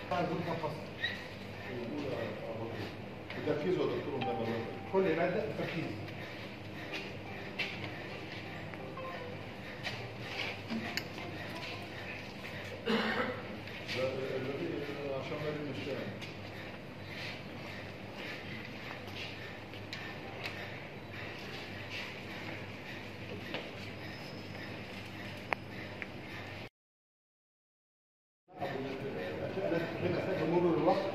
تركيزه يا دكتور ده مرة. كل ماده تركيز لا، الذي عشان ما مش فاهم التي تستخدم مرور الوقت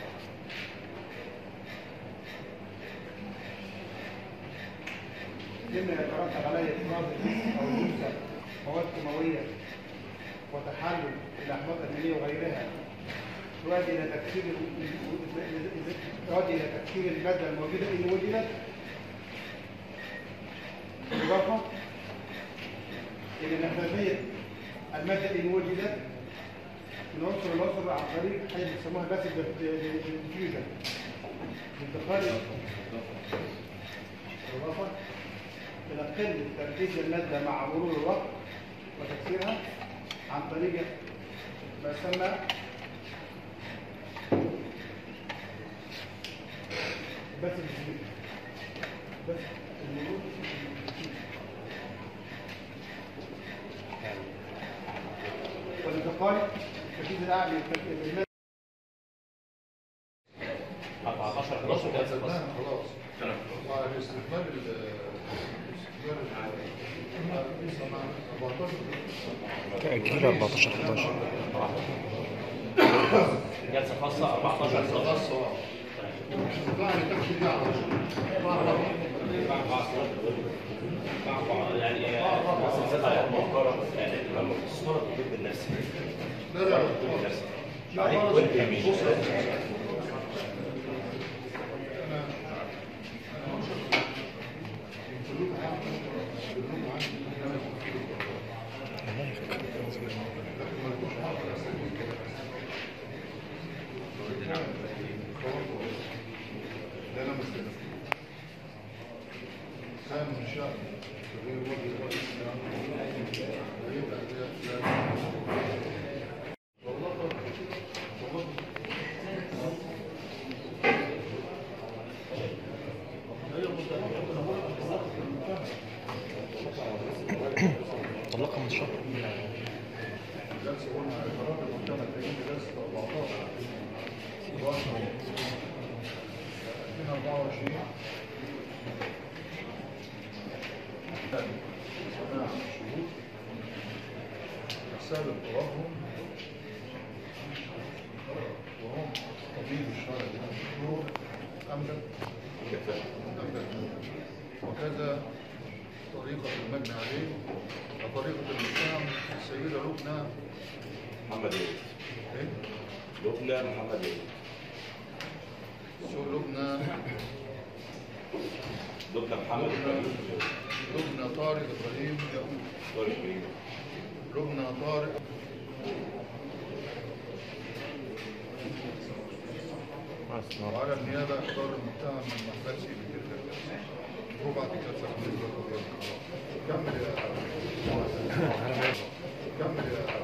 مما يترتب عليه افراز الجسم او الجثه مواد كيماويه وتحلل الاحماض الامينيه وغيرها تؤدي الى تكسير تؤدي الى تكسير الماده الموجوده ان وجدت بالاضافه الى نفاذيه الماده ان وجدت من عنصر لعنصر عن طريق حاجه بيسموها باسل ديفيوجن انتقال اضافه الى قله تركيز الماده مع مرور الوقت وتكسيرها عن طريق ما يسمى باسل ديفيوجن بس المرور والانتقال تركيز الاعلى للماده 14 11 جلسه بس خدناها خلاص مع الاستكمال ال- استكمال ال- 14 تأجيل 14 11 جلسه خاصه 14 11 خاصة بعد تمشي دي على يعني سلسله حياه مؤخرا يعني لما الصوره ضد الناس لا لا ضد الناس عليك وانت مين لا لا مسألة كان من شأن تغيير وجه الرئيس ويبقى ده- والله والله طلقها من شهر جلسة قلنا قرار المحكمة التأييد جلسة 14 11 2024 سماع الشهود حساب طلبهم وهم طبيب الشرع الدكتور أمجد أمجد وكذا طريقة المجني عليه وطريقة المتهم السيدة لبنى محمد يوسف إيه؟ لبنى محمد يوسف سو لبنى لبنى محمد يوسف لبنى طارق إبراهيم يعقوب طارق كريم لبنى طارق وعلى النيابة اختار المتهم من محبسه بتلك الجلسة هو بعد الجلسة بالنسبة للقضية كمل يا كمل يا